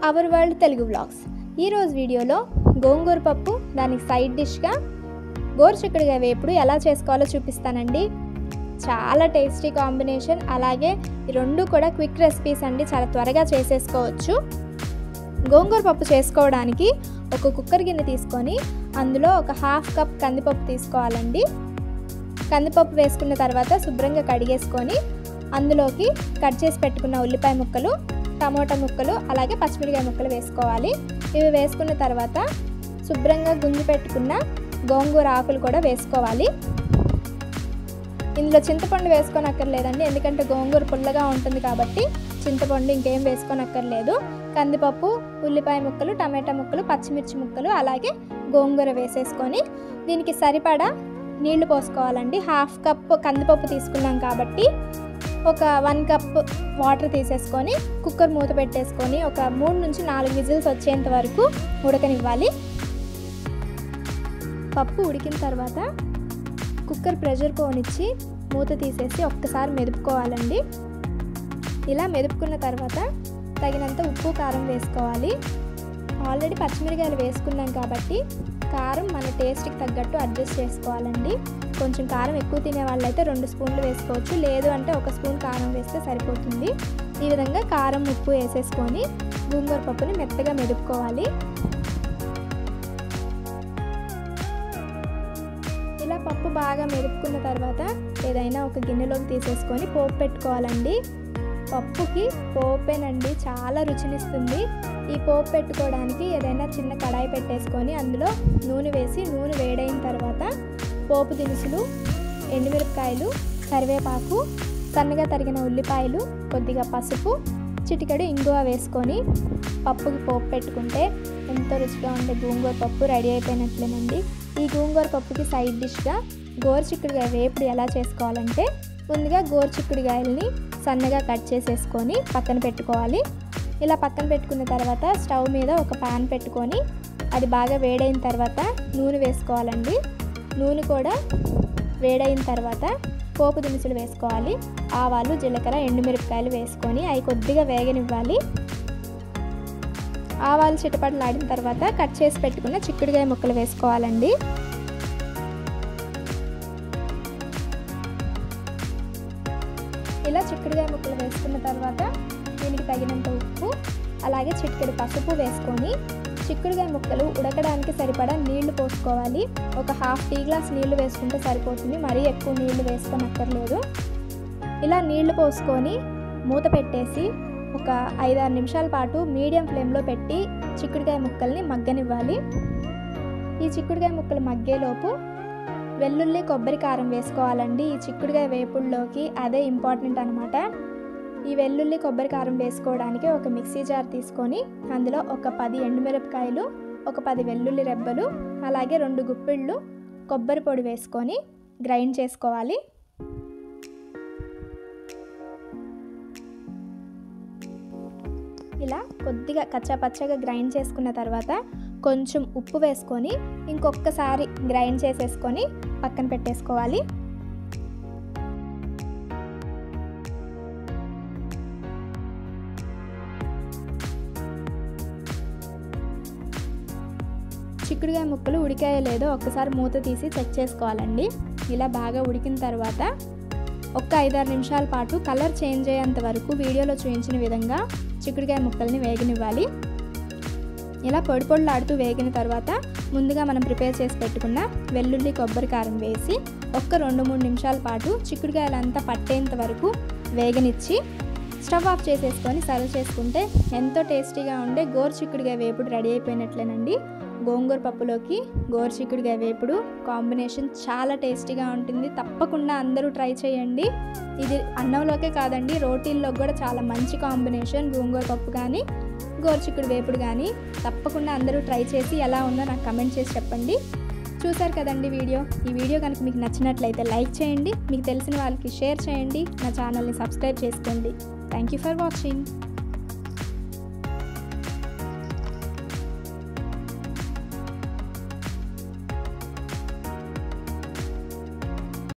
our world Telugu vlogs ఈరోజు వీడియోలో గోంగూర పప్పు దానికి సైడ్ డిష్గా గోరుచిక్కుడుగా వేపుడు ఎలా చేసుకోవాలో చూపిస్తానండి చాలా టేస్టీ కాంబినేషన్ అలాగే ఈ రెండు కూడా క్విక్ రెసిపీస్ అండి చాలా త్వరగా చేసేసుకోవచ్చు గోంగూర పప్పు చేసుకోవడానికి ఒక కుక్కర్ గిన్నె తీసుకొని అందులో ఒక హాఫ్ కప్ కందిపప్పు తీసుకోవాలండి కందిపప్పు వేసుకున్న తర్వాత శుభ్రంగా కడిగేసుకొని అందులోకి కట్ చేసి పెట్టుకున్న ఉల్లిపాయ ముక్కలు టమోటా ముక్కలు అలాగే పచ్చిమిరకాయ ముక్కలు వేసుకోవాలి ఇవి వేసుకున్న తర్వాత శుభ్రంగా గుంజి పెట్టుకున్న గోంగూర ఆకులు కూడా వేసుకోవాలి ఇందులో చింతపండు వేసుకోనక్కర్లేదండి ఎందుకంటే గోంగూర పుల్లగా ఉంటుంది కాబట్టి చింతపండు ఇంకేం వేసుకోనక్కర్లేదు కందిపప్పు ఉల్లిపాయ ముక్కలు టమాటా ముక్కలు పచ్చిమిర్చి ముక్కలు అలాగే గోంగూర వేసేసుకొని దీనికి సరిపడా నీళ్లు పోసుకోవాలండి హాఫ్ కప్ కందిపప్పు తీసుకున్నాం కాబట్టి ఒక వన్ కప్ వాటర్ తీసేసుకొని కుక్కర్ మూత పెట్టేసుకొని ఒక మూడు నుంచి నాలుగు విజిల్స్ వచ్చేంత వరకు ఉడకనివ్వాలి పప్పు ఉడికిన తర్వాత కుక్కర్ ప్రెషర్ పోనిచ్చి మూత తీసేసి ఒక్కసారి మెదుపుకోవాలండి ఇలా మెదుపుకున్న తర్వాత తగినంత ఉప్పు కారం వేసుకోవాలి ఆల్రెడీ పచ్చిమిరకాయలు వేసుకున్నాం కాబట్టి కారం మన టేస్ట్కి తగ్గట్టు అడ్జస్ట్ చేసుకోవాలండి కొంచెం కారం ఎక్కువ తినే వాళ్ళైతే రెండు స్పూన్లు వేసుకోవచ్చు లేదు అంటే ఒక స్పూన్ కారం వేస్తే సరిపోతుంది ఈ విధంగా కారం ఉప్పు వేసేసుకొని గోంగూర పప్పుని మెత్తగా మెదుపుకోవాలి ఇలా పప్పు బాగా మెదుపుకున్న తర్వాత ఏదైనా ఒక గిన్నెలోకి తీసేసుకొని పోపు పెట్టుకోవాలండి పప్పుకి పోపేనండి చాలా రుచినిస్తుంది ఈ పోపు పెట్టుకోవడానికి ఏదైనా చిన్న కడాయి పెట్టేసుకొని అందులో నూనె వేసి నూనె వేడైన తర్వాత పోపు దినుసులు ఎండుమిరపకాయలు కరివేపాకు సన్నగా తరిగిన ఉల్లిపాయలు కొద్దిగా పసుపు చిటికెడు ఇంగువ వేసుకొని పప్పుకి పోపు పెట్టుకుంటే ఎంతో రుచిగా ఉండే గోంగూర పప్పు రెడీ అయిపోయినట్లేనండి ఈ గోంగూర పప్పుకి సైడ్ డిష్గా గోరుచిక్కుడుగాయ వేపుడు ఎలా చేసుకోవాలంటే ముందుగా గోరుచిక్కుడుగాయలని సన్నగా కట్ చేసేసుకొని పక్కన పెట్టుకోవాలి ఇలా పక్కన పెట్టుకున్న తర్వాత స్టవ్ మీద ఒక పాన్ పెట్టుకొని అది బాగా వేడైన తర్వాత నూనె వేసుకోవాలండి నూనె కూడా వేడైన తర్వాత పోపు దినుసులు వేసుకోవాలి ఆవాలు జీలకర్ర ఎండుమిరపకాయలు వేసుకొని అవి కొద్దిగా వేగనివ్వాలి ఆవాలు చిటపటలాడిన తర్వాత కట్ చేసి పెట్టుకున్న చిక్కుడుగాయ ముక్కలు వేసుకోవాలండి ఇలా చిక్కుడుగాయ ముక్కలు వేసుకున్న తర్వాత దీనికి తగినంత ఉప్పు అలాగే చిటికెడు పసుపు వేసుకొని చిక్కుడుగాయ ముక్కలు ఉడకడానికి సరిపడా నీళ్లు పోసుకోవాలి ఒక హాఫ్ టీ గ్లాస్ నీళ్లు వేసుకుంటే సరిపోతుంది మరీ ఎక్కువ నీళ్లు వేసుకోనక్కర్లేదు ఇలా నీళ్లు పోసుకొని మూత పెట్టేసి ఒక ఐదారు నిమిషాల పాటు మీడియం ఫ్లేమ్లో పెట్టి చిక్కుడుకాయ ముక్కల్ని మగ్గనివ్వాలి ఈ చిక్కుడుకాయ ముక్కలు మగ్గేలోపు వెల్లుల్లి కొబ్బరి కారం వేసుకోవాలండి ఈ చిక్కుడుకాయ వేపుల్లోకి అదే ఇంపార్టెంట్ అనమాట ఈ వెల్లుల్లి కొబ్బరి కారం వేసుకోవడానికి ఒక మిక్సీ జార్ తీసుకొని అందులో ఒక పది ఎండుమిరపకాయలు ఒక పది వెల్లుల్లి రెబ్బలు అలాగే రెండు గుప్పిళ్ళు కొబ్బరి పొడి వేసుకొని గ్రైండ్ చేసుకోవాలి ఇలా కొద్దిగా కచ్చాపచ్చగా గ్రైండ్ చేసుకున్న తర్వాత కొంచెం ఉప్పు వేసుకొని ఇంకొకసారి గ్రైండ్ చేసేసుకొని పక్కన పెట్టేసుకోవాలి చిక్కుడుకాయ ముక్కలు ఉడికాయో లేదో ఒక్కసారి మూత తీసి చెక్ చేసుకోవాలండి ఇలా బాగా ఉడికిన తర్వాత ఒక్క ఐదారు నిమిషాల పాటు కలర్ చేంజ్ అయ్యేంత వరకు వీడియోలో చూపించిన విధంగా చిక్కుడుకాయ ముక్కల్ని వేగనివ్వాలి ఇలా పొడి పొడిలాడుతూ వేగిన తర్వాత ముందుగా మనం ప్రిపేర్ చేసి పెట్టుకున్న వెల్లుల్లి కొబ్బరి కారం వేసి ఒక్క రెండు మూడు నిమిషాల పాటు చిక్కుడుకాయలంతా పట్టేంత వరకు వేగనిచ్చి స్టవ్ ఆఫ్ చేసేసుకొని సర్వ్ చేసుకుంటే ఎంతో టేస్టీగా ఉండే గోరు చిక్కుడుగా వేపుడు రెడీ అయిపోయినట్లేనండి గోంగూర పప్పులోకి గోరు చిక్కుడుగా వేపుడు కాంబినేషన్ చాలా టేస్టీగా ఉంటుంది తప్పకుండా అందరూ ట్రై చేయండి ఇది అన్నంలోకే కాదండి రోటీల్లో కూడా చాలా మంచి కాంబినేషన్ గోంగూర పప్పు కానీ గోరుచిక్కుడు వేపుడు కానీ తప్పకుండా అందరూ ట్రై చేసి ఎలా ఉందో నాకు కమెంట్ చేసి చెప్పండి చూసారు కదండి వీడియో ఈ వీడియో కనుక మీకు నచ్చినట్లయితే లైక్ చేయండి మీకు తెలిసిన వాళ్ళకి షేర్ చేయండి నా ఛానల్ని సబ్స్క్రైబ్ చేసుకోండి థ్యాంక్ యూ ఫర్ వాచింగ్